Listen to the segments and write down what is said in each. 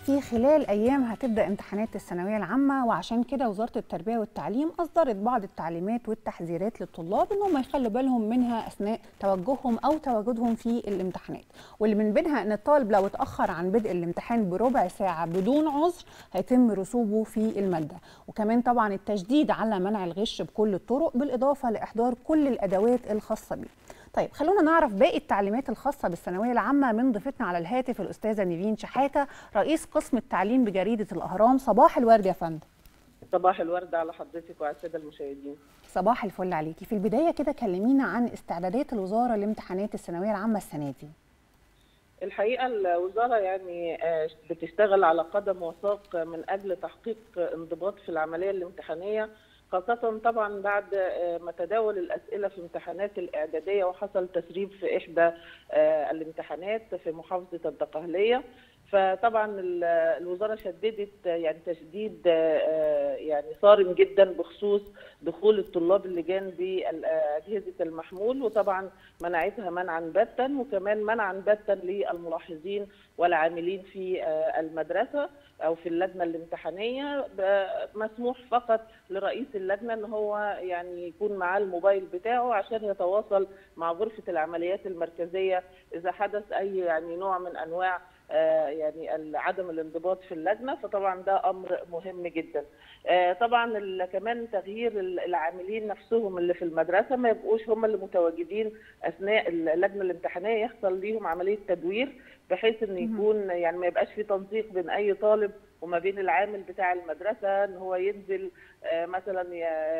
في خلال ايام هتبدا امتحانات الثانويه العامه وعشان كده وزاره التربيه والتعليم اصدرت بعض التعليمات والتحذيرات للطلاب انهم يخلوا بالهم منها اثناء توجههم او تواجدهم في الامتحانات واللي من بينها ان الطالب لو اتاخر عن بدء الامتحان بربع ساعه بدون عذر هيتم رسوبه في الماده وكمان طبعا التشديد على منع الغش بكل الطرق بالاضافه لاحضار كل الادوات الخاصه بيه طيب خلونا نعرف باقي التعليمات الخاصة بالثانوية العامة من ضيفتنا على الهاتف الأستاذة نيفين شحاتة رئيس قسم التعليم بجريدة الأهرام صباح الورد يا فندم صباح الورد على حضرتك وعلى الساده المشاهدين صباح الفل عليكي في البداية كده كلمينا عن استعدادات الوزارة لامتحانات الثانوية العامة السنة دي الحقيقه الوزاره يعني بتشتغل على قدم وساق من اجل تحقيق انضباط في العمليه الامتحانيه خاصة طبعا بعد ما تداول الأسئلة في امتحانات الإعدادية وحصل تسريب في إحدى الامتحانات في محافظة الدقهلية فطبعا الوزارة شددت يعني تشديد يعني صارم جدا بخصوص دخول الطلاب اللجان بأجهزة المحمول وطبعا منعتها منعا باتا وكمان منعا باتا للملاحظين والعاملين في المدرسة او في اللجنه الامتحانيه مسموح فقط لرئيس اللجنه ان هو يعني يكون معاه الموبايل بتاعه عشان يتواصل مع غرفه العمليات المركزيه اذا حدث اي يعني نوع من انواع يعني عدم الانضباط في اللجنه فطبعا ده امر مهم جدا. طبعا كمان تغيير العاملين نفسهم اللي في المدرسه ما يبقوش هم اللي متواجدين اثناء اللجنه الامتحانيه يحصل ليهم عمليه تدوير بحيث ان يكون يعني ما يبقاش في تنسيق بين اي طالب وما بين العامل بتاع المدرسه ان هو ينزل مثلا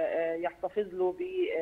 يحتفظ له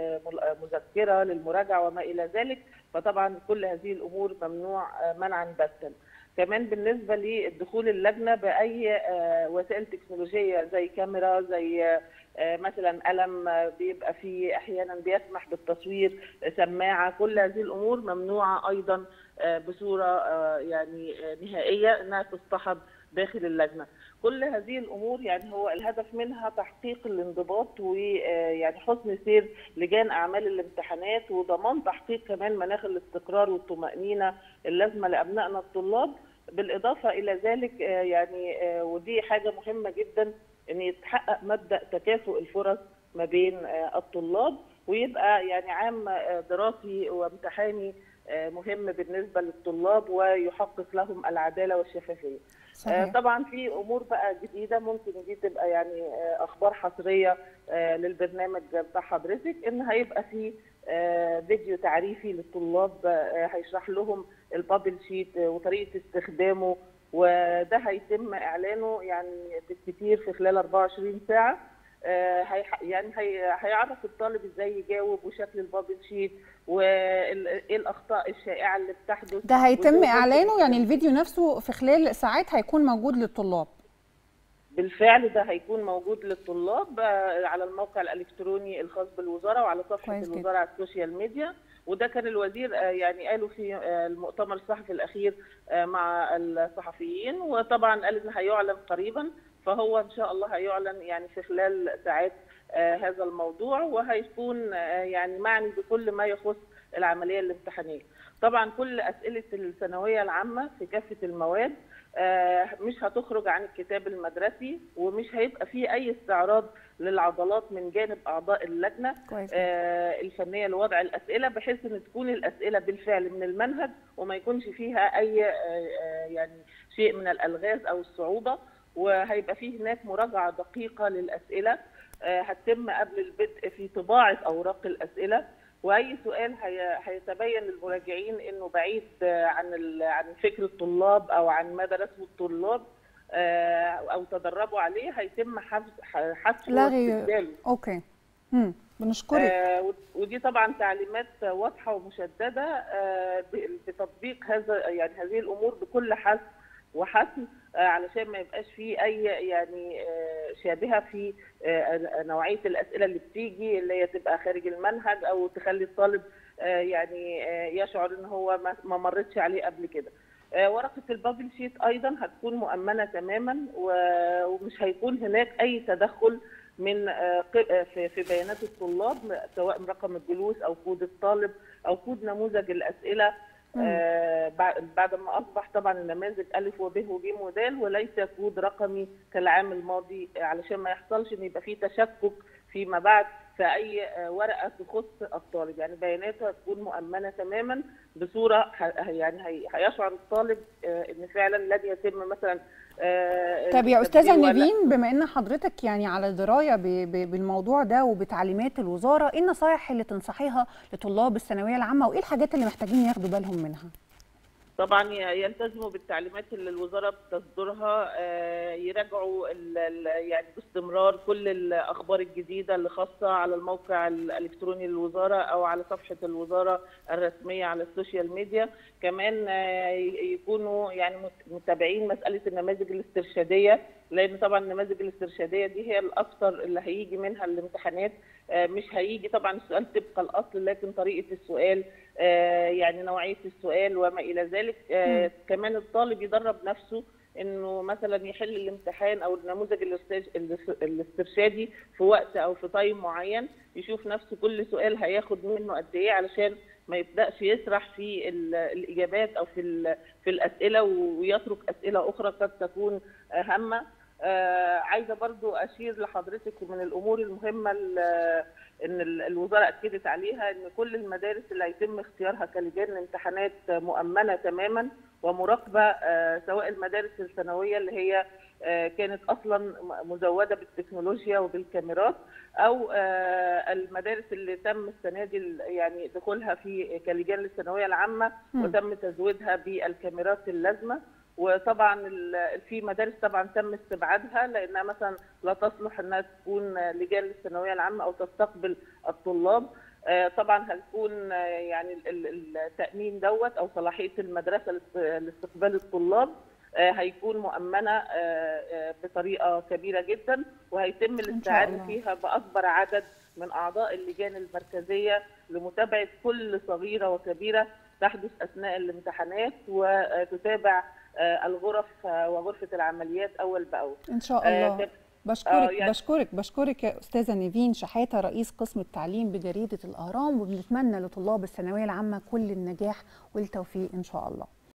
بمذكره للمراجعه وما الى ذلك فطبعا كل هذه الامور ممنوع منعا باتا. كمان بالنسبه للدخول اللجنه باي وسائل تكنولوجيه زي كاميرا زي مثلا قلم بيبقى فيه احيانا بيسمح بالتصوير سماعه كل هذه الامور ممنوعه ايضا بصوره يعني نهائيه انها تصطحب داخل اللجنه. كل هذه الامور يعني هو الهدف منها تحقيق الانضباط ويعني حسن سير لجان اعمال الامتحانات وضمان تحقيق كمان مناخ الاستقرار والطمانينه اللازمه لابنائنا الطلاب بالاضافه الى ذلك يعني ودي حاجه مهمه جدا ان يتحقق مبدا تكافؤ الفرص ما بين الطلاب ويبقى يعني عام دراسي وامتحاني مهم بالنسبه للطلاب ويحقق لهم العداله والشفافيه. صحيح. طبعا في امور بقى جديده ممكن دي تبقى يعني اخبار حصريه للبرنامج بتاع حضرتك ان هيبقى في فيديو تعريفي للطلاب هيشرح لهم البابل شيت وطريقه استخدامه وده هيتم اعلانه يعني بالكثير في خلال 24 ساعه هي يعني هي هيعرف الطالب ازاي يجاوب وشكل البابل شيت وايه الاخطاء الشائعه اللي بتحدث ده هيتم اعلانه يعني الفيديو نفسه في خلال ساعات هيكون موجود للطلاب بالفعل ده هيكون موجود للطلاب على الموقع الالكتروني الخاص بالوزاره وعلى صفحه الوزاره على السوشيال ميديا وده كان الوزير يعني قالوا في المؤتمر الصحفي الاخير مع الصحفيين وطبعا قال ان هيعلن قريبا فهو ان شاء الله هيعلن يعني في خلال ساعات هذا الموضوع وهيكون يعني معني بكل ما يخص العمليه الامتحانيه. طبعا كل اسئله الثانويه العامه في كافه المواد مش هتخرج عن الكتاب المدرسي ومش هيبقى فيه اي استعراض للعضلات من جانب اعضاء اللجنه الفنيه لوضع الاسئله بحيث ان تكون الاسئله بالفعل من المنهج وما يكونش فيها اي يعني شيء من الالغاز او الصعوبه وهيبقى فيه هناك مراجعه دقيقه للاسئله هتتم قبل البدء في طباعه اوراق الاسئله واي سؤال هيتبين للمراجعين انه بعيد عن عن فكر الطلاب او عن ما درسه الطلاب او تدربوا عليه هيتم حذف حذفه واستبداله اوكي امم بنشكرك آه ودي طبعا تعليمات واضحه ومشدده آه بتطبيق هذا يعني هذه الامور بكل حذف وحسم علشان ما يبقاش فيه اي يعني شابهه في نوعيه الاسئله اللي بتيجي اللي هي تبقى خارج المنهج او تخلي الطالب يعني يشعر ان هو ما مرتش عليه قبل كده. ورقه البابل شيت ايضا هتكون مؤمنه تماما ومش هيكون هناك اي تدخل من في بيانات الطلاب سواء رقم الجلوس او كود الطالب او كود نموذج الاسئله آه بعد ما اصبح طبعا النماذج الف وب وج ودال وليس كود رقمي كالعام الماضي علشان ما يحصلش ان يبقى في تشكك فيما بعد في اي ورقه تخص الطالب يعني بياناتها تكون مؤمنه تماما بصوره يعني هيشعر الطالب ان فعلا لن يتم مثلا طب يا استاذه نيفين بما ان حضرتك يعني على درايه بالموضوع ده وبتعليمات الوزاره ايه النصائح اللي تنصحيها لطلاب الثانويه العامه وايه الحاجات اللي محتاجين ياخدوا بالهم منها طبعا يلتزموا بالتعليمات اللي الوزاره بتصدرها يراجعوا يعني باستمرار كل الاخبار الجديده اللي خاصه على الموقع الالكتروني للوزاره او على صفحه الوزاره الرسميه على السوشيال ميديا كمان يكونوا يعني متابعين مساله النماذج الاسترشاديه لان طبعا النماذج الاسترشاديه دي هي الاكثر اللي هيجي منها الامتحانات مش هيجي طبعا السؤال طبق الاصل لكن طريقه السؤال يعني نوعيه السؤال وما الى ذلك كمان الطالب يدرب نفسه انه مثلا يحل الامتحان او النموذج الاسترشادي في وقت او في تايم معين يشوف نفسه كل سؤال هياخد منه قد ايه علشان ما يبداش يسرح في الاجابات او في في الاسئله ويترك اسئله اخرى قد تكون هامه آه عايزه برضو اشير لحضرتك من الامور المهمه ان الوزاره اكدت عليها ان كل المدارس اللي هيتم اختيارها كلجان امتحانات مؤمنه تماما ومراقبه آه سواء المدارس الثانويه اللي هي آه كانت اصلا مزوده بالتكنولوجيا وبالكاميرات او المدارس اللي تم السنه دي يعني دخولها في كلجان للثانويه العامه وتم تزويدها بالكاميرات اللازمه وطبعا في مدارس طبعا تم استبعادها لانها مثلا لا تصلح انها تكون لجان للثانويه العامه او تستقبل الطلاب طبعا هتكون يعني التامين دوت او صلاحيه المدرسه لاستقبال الطلاب هيكون مؤمنه بطريقه كبيره جدا وهيتم الاستعانه فيها باكبر عدد من اعضاء اللجان المركزيه لمتابعه كل صغيره وكبيره تحدث اثناء الامتحانات وتتابع الغرف وغرفه العمليات اول باول ان شاء الله بشكرك يعني بشكرك بشكرك يا استاذه نيفين شحاته رئيس قسم التعليم بجريده الاهرام وبنتمنى لطلاب الثانويه العامه كل النجاح والتوفيق ان شاء الله